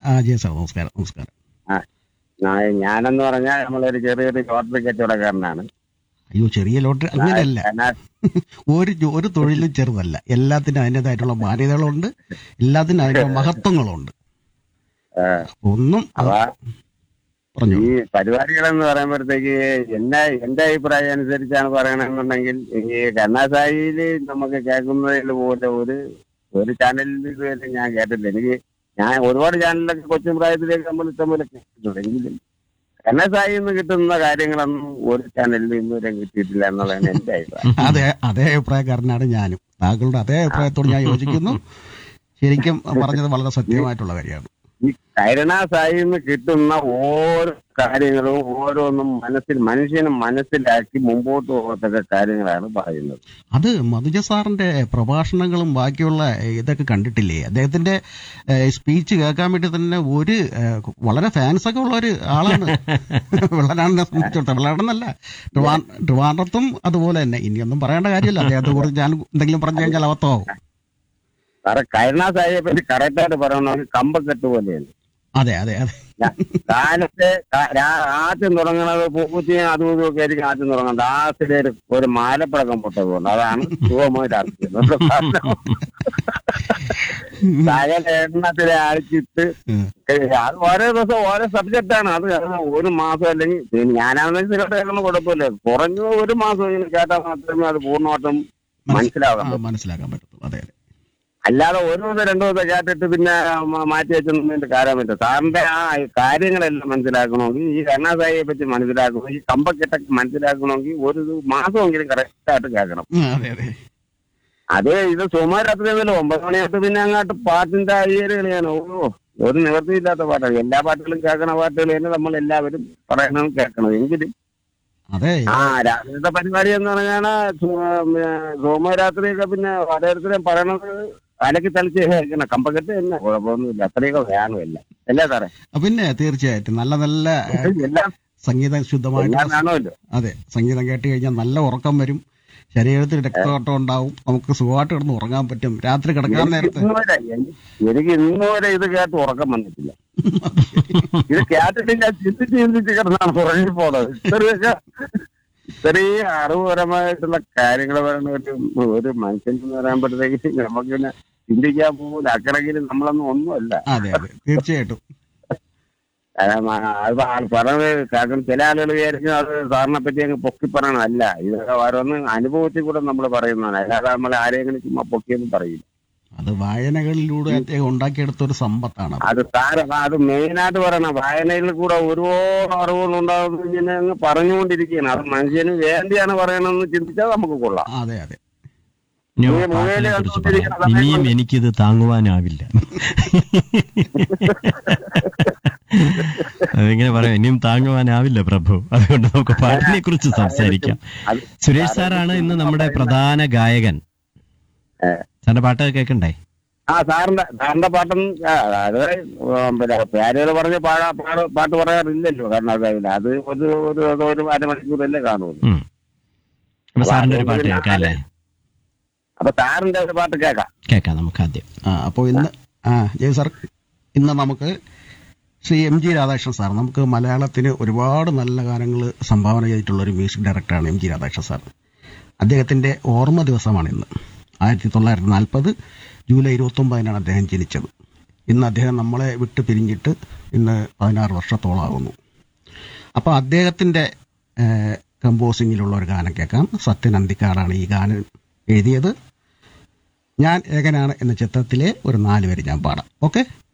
ആ ജയ സാർ നമസ്കാരം നമസ്കാരം ആ ഞാ- ഞാനെന്ന് പറഞ്ഞാൽ നമ്മളൊരു ചെറിയൊരു ലോട്ടറി കച്ചവടക്കാരനാണ് അയ്യോ ചെറിയ ലോട്ടറി അങ്ങനെയല്ല എന്നാ- ഒരു ജോ- ഒരു തൊഴിലും ചെറുതല്ല എല്ലാത്തിനും അതിൻ്റെതായിട്ടുള്ള മാന്യതകളുണ്ട് എല്ലാത്തിനും അതിൻ്റെ മഹത്വങ്ങളുണ്ട് ആ, ഒന്നും അപ്പൊ പറഞ്ഞു ഈ പരിപാടികളെന്ന് പറയുമ്പോഴത്തേക്ക് എന്നെ എന്റെ അഭിപ്രായം അനുസരിച്ചാണ് പറയണമെന്നുണ്ടെങ്കിൽ ഈ കരുണാസായില് നമുക്ക് കേൾക്കുന്നതിൽ പോലെ ഒരു ഒരു ചാനലിൽ ഇതുവരെ ഞാൻ കേട്ടില്ല എനിക്ക് ഞാൻ ഒരുപാട് ചാനലിലൊക്കെ കൊച്ചു പ്രായത്തിലേക്ക് നമ്മൾ ഇഷ്ടംപോലെ കേട്ടിട്ടുണ്ട് എങ്കിലും കരുണാസായി നിന്ന് കിട്ടുന്ന കാര്യങ്ങളൊന്നും ഒരു ചാനലിൽ ഇന്നുവരെ കിട്ടിയിട്ടില്ല എന്നുള്ളതാണ് എന്റെ അഭിപ്രായം അതെ അതേ അഭിപ്രായക്കാരനാണ് ഞാനും താങ്കളുടെ അതേ അഭിപ്രായത്തോട് ഞാൻ യോജിക്കുന്നു ശരിക്കും പറഞ്ഞത് വളരെ സത്യമായിട്ടുള്ള കാര്യമാണ് ഈ കരുണാസായി നിന്ന് കിട്ടുന്ന ഓരോ കാര്യങ്ങളും ഓരോന്നും മനസ്സിൽ മനുഷ്യന് മനസ്സിലാക്കി മുമ്പോട്ട് പോകത്തക്ക കാര്യങ്ങളാണ് പറയുന്നത് അത് മധുജ സാറിന്റെ പ്രഭാഷണങ്ങളും ബാക്കിയുള്ള ഇതൊക്കെ കണ്ടിട്ടില്ലേ അദ്ദേഹത്തിന്റെ സ്പീച്ച് കേൾക്കാൻ വേണ്ടി തന്നെ ഒരു ഏഹ്, വളരെ ഫാൻസ് ഒക്കെ ഉള്ള ഒരു ആളാണ് വെള്ളനാടിനെ സംബന്ധിച്ചിടത്തോളം വെള്ളനാടെന്നല്ല ട്രിവാ- ട്രിവാൻഡ്രത്തും അതുപോലെ തന്നെ ഇനിയൊന്നും പറയേണ്ട കാര്യമില്ല അദ്ദേഹത്തെ കുറിച്ച് ഞാൻ എന്തെങ്കിലും പറഞ്ഞു കഴിഞ്ഞാൽ അവത്തമാവും സാറെ കരുണാസായിയെ പറ്റി കറക്റ്റായിട്ട് പറയണമെങ്കിൽ കമ്പക്കെട്ട് പോലെയാണ് അതെ അതെ അതെ ഞാ- കാലത്ത് കാ- രാ- ആദ്യം തുടങ്ങുന്നത് പൂക്കുറ്റിയും അതും ഇതും ഒക്കെ ആയിരിക്കും ആദ്യം തുടങ്ങുന്നത് ആദ്യത്തിൽ ഒരു ഒരു മാലപ്പഴക്കം പൊട്ടതുകൊണ്ട് അതാണ് ശുഭമായി രാഷ്ട്രീയം സകല എണ്ണത്തിലെ അടിച്ചിട്ട് ഉം. അത് ഓരോ ദിവസം ഓരോ സബ്ജക്റ്റാണ് അത് അത് ഒരു മാസം അല്ലെങ്കിൽ പിന്നെ ഞാനാണെന്ന് കേൾക്കുന്ന കുഴപ്പമില്ല കുറഞ്ഞ ഒരു മാസം ഇങ്ങനെ കേട്ടാൽ മാത്രമേ അത് പൂർണ്ണമായിട്ടും മനസ്സിലാകാൻ ആ, പറ്റൂ മനസ്സിലാക്കാൻ പറ്റത്തുള്ളൂ അതെ അതെ അല്ലാതെ ഒരു ദിവസം രണ്ടു ദിവസം കേട്ടിട്ട് പിന്നെ മ- മാറ്റി വെച്ചൊന്നും കാര്യം പറ്റും സാറിന്റെ ആ കാര്യങ്ങളെല്ലാം മനസ്സിലാക്കണമെങ്കിൽ ഈ കരുണാസായിയെ പറ്റി മനസ്സിലാക്കണമെങ്കിൽ ഈ കമ്പക്കെട്ടൊക്കെ മനസ്സിലാക്കണമെങ്കിൽ ഒരു മാസമെങ്കിലും കറക്റ്റായിട്ട് കേൾക്കണം ഉം, അതെ അതെ അത് ഇത് സുമാരാത്രി എന്നല്ല ഒമ്പത് മണിയായിട്ട് പിന്നെ അങ്ങോട്ട് പാട്ടിന്റെ അയ്യര് കളിയാണ് ഓ ഒരു നിവൃത്തിയില്ലാത്ത പാട്ടാണ് എല്ലാ പാട്ടുകളും കേൾക്കണ പാട്ടുകൾ തന്നെ നമ്മൾ എല്ലാവരും പറയണം കേൾക്കണം എങ്കിലും അതെ ആ രാത്രിത്തെ പരിപാടി എന്ന് പറഞ്ഞാണ് സോമരാത്രിയൊക്കെ പിന്നെ ഓരോരുത്തരും പറയണത് അലക്കി തളിച്ച് കേൾക്കണം കമ്പക്കെട്ട് തന്നെ കുഴപ്പമൊന്നുമില്ല അത്രയൊക്കെ വേണമില്ല അല്ലേ സാറേ പിന്നെ തീർച്ചയായിട്ടും നല്ല നല്ല ഏഹ്, എല്ലാം സംഗീതം എല്ലാം ശുദ്ധമായിട്ട് വേണമല്ലോ അതെ സംഗീതം കേട്ട് കഴിഞ്ഞാൽ നല്ല ഉറക്കം വരും ശരീരത്തിൽ രക്തയോട്ടം ഉണ്ടാവും നമുക്ക് സുഖമായിട്ട് കിടന്ന് ഉറങ്ങാൻ പറ്റും രാത്രി കിടക്കാൻ നേരത്ത് ഇന്ന് വരെ എനി- എനിക്ക് ഇന്ന് വരെ ഇത് കേട്ട് ഉറക്കം വന്നിട്ടില്ല ഇത് കേട്ടിട്ട് ഞാൻ ചിന്തിച്ച് ചിന്തിച്ച് കിടന്നാണ് ഉറങ്ങി പോണത് ഇത്രയൊക്കെ ഇത്രയും അറിവുപരമായിട്ടുള്ള കാര്യങ്ങൾ പറയുന്ന ഒരു ഒരു മനുഷ്യൻ എന്ന് പറയുമ്പോഴത്തേക്ക് നമുക്ക് പിന്നെ ചിന്തിക്കാൻ പോകില്ല അക്കണമെങ്കിൽ നമ്മളൊന്നും ഒന്നുമല്ല അതെ അതെ തീർച്ചയായിട്ടും കാരണം, ആ, അത് ആൾ പറഞ്ഞത് കാരണം ചില ആളുകൾ വിചാരിക്കും അത് സാറിനെ പറ്റി അങ്ങ് പൊക്കി പറയണമല്ല ഇതൊക്കെ ഓരോന്ന് അനുഭവത്തിൽ കൂടെ നമ്മൾ പറയുന്നതാണ് അല്ലാതെ നമ്മൾ ആരെങ്കിലും ചുമ്മാ പൊക്കിയൊന്നും പറയില്ല അത് വായനകളിലൂടെ അദ്ദേഹം ഉണ്ടാക്കിയെടുത്ത ഒരു സമ്പത്താണ് അത്. അത് താര അത് മെയിനായിട്ട് പറയണം വായനയിൽ കൂടെ ഒരുപാട് അറിവുകൾ ഉണ്ടാകുന്നു ഇങ്ങനെ അങ്ങ് പറഞ്ഞുകൊണ്ടിരിക്കുകയാണ് അത് മനുഷ്യന് വേണ്ടിയാണ് പറയണമെന്ന് ചിന്തിച്ചാൽ നമുക്ക് കൊള്ളാം അതെ അതെ ഇനി ഈ പാട്ടിനെ മുകളിൽ കുറിച്ച് കണ്ടുകൊണ്ടിരിക്കുന്ന പറയാം ഇനിയും സമയത്ത് എനിക്കിത് താങ്ങുവാനാവില്ല അതിങ്ങനെ പറയാം ഇനിയും താങ്ങുവാനാവില്ല പ്രഭു അതുകൊണ്ട് നമുക്ക് പാട്ടിനെ കുറിച്ച് സംസാരിക്കാം അത് സുരേഷ് സാറാണ് ഇന്ന് നമ്മുടെ പ്രധാന ഗായകൻ ഏ. സാറിന്റെ പാട്ട് കേൾക്കണ്ടേ ആ സാറിന്റെ സാറിന്റെ പാട്ടും ആ, അത് പിന്നെ പേരുകൾ പറഞ്ഞ് പാടാ പാട് പാട്ട് പറയാറില്ലല്ലോ കാരണം അത് അത് ഒരു ഒരു അത് ഒരു അരമണിക്കൂറല്ലേ കാണുള്ളൂ ഉം. അപ്പൊ സാറിന്റെ ഒരു പാട്ട് കേൾക്കാം അല്ലേ അപ്പൊ സാറിന്റെ ഒരു പാട്ട് കേൾക്കാം കേൾക്കാം നമുക്ക് ആദ്യം ആ അപ്പോൾ ഇന്ന് ആ ജയ് സാർ ഇന്ന് നമുക്ക് Shri M G Radhakrishnan sir നമുക്ക് മലയാളത്തിന് ഒരുപാട് നല്ല ഗാനങ്ങൾ സംഭാവന ചെയ്തിട്ടുള്ള ഒരു മ്യൂസിക് ഡയറക്ടറാണ് എം ജി രാധാകൃഷ്ണൻ സാർ അദ്ദേഹത്തിന്റെ ഓർമ്മ ദിവസമാണ് ഇന്ന് ആയിരത്തി തൊള്ളായിരത്തി നാൽപ്പത് ജൂലൈ ഇരുപത്തി ഒമ്പതിനാണ് അദ്ദേഹം ജനിച്ചത് ഇന്ന് അദ്ദേഹം നമ്മളെ വിട്ട് പിരിഞ്ഞിട്ട് ഇന്ന് പതിനാറ് വർഷത്തോളമാകുന്നു അപ്പോൾ അദ്ദേഹത്തിന്റെ കമ്പോസിങ്ങിലുള്ള ഒരു ഗാനം കേൾക്കാം സത്യൻ അന്തിക്കാടാണ് ഈ ഗാനം എഴുതിയത് ഞാൻ ഏകനാണ് എന്ന ചിത്രത്തിലെ ഒരു നാല് വരി ഞാൻ പാടാം ഓക്കെ